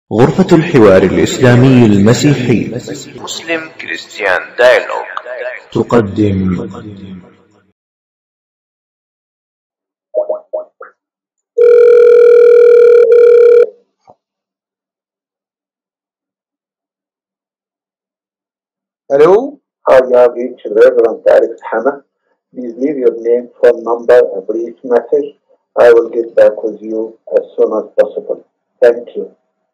غرفة الحوار الإسلامي المسيحي مسلم كريستيان دايلوج تقدم Hello, Hi, you have reached Reverend Alex Hannah. Please leave your name, phone number, a brief message. I will get back with you as soon as possible. Thank you.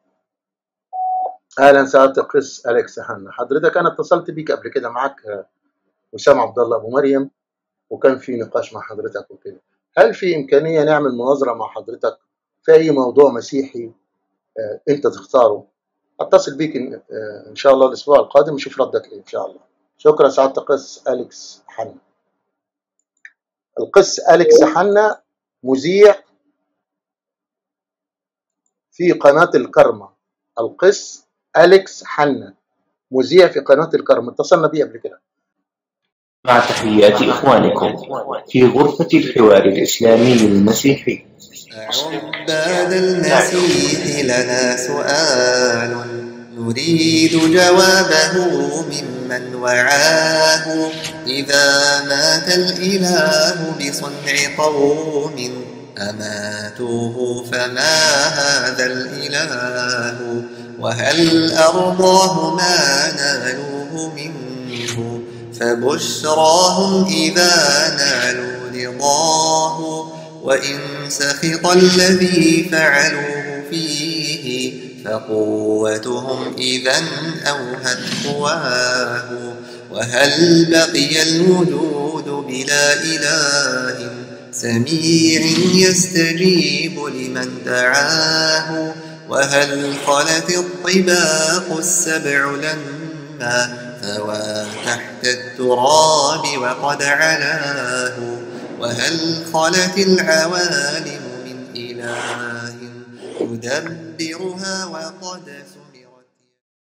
اهلا سعاده القس اليكس هنا حضرتك انا اتصلت بيك قبل كده معاك آه، وسام عبد الله ابو مريم وكان في نقاش مع حضرتك وكده هل في امكانيه نعمل مناظره مع حضرتك في اي موضوع مسيحي آه، انت تختاره اتصل بيك ان, آه، إن شاء الله الاسبوع القادم نشوف ردك ايه ان شاء الله شكرا سعاده القس اليكس حنا القس اليكس حنا مذيع في قناه الكرمه القس اليكس حنا مذيع في قناه الكرمه اتصلنا بيه قبل كده مع تحيات إخوانكم في غرفة الحوار الإسلامي المسيحي عباد المسيح لنا سؤال نريد جوابه ممن وعاه إذا مات الإله بصنع قوم أماتوه فما هذا الإله وهل أرضاه ما نالوه منه فبشراهم إذا نالوا رضاه وإن سخط الذي فعلوه فيه فقوتهم إذا أوهت قواه وهل بقي الوجود بلا إله سميع يستجيب لمن دعاه وهل خلت الطباق السبع لما ثوى تحت التراب وقد علاه وهل خلت العوالم من إله يدبرها وقد سمع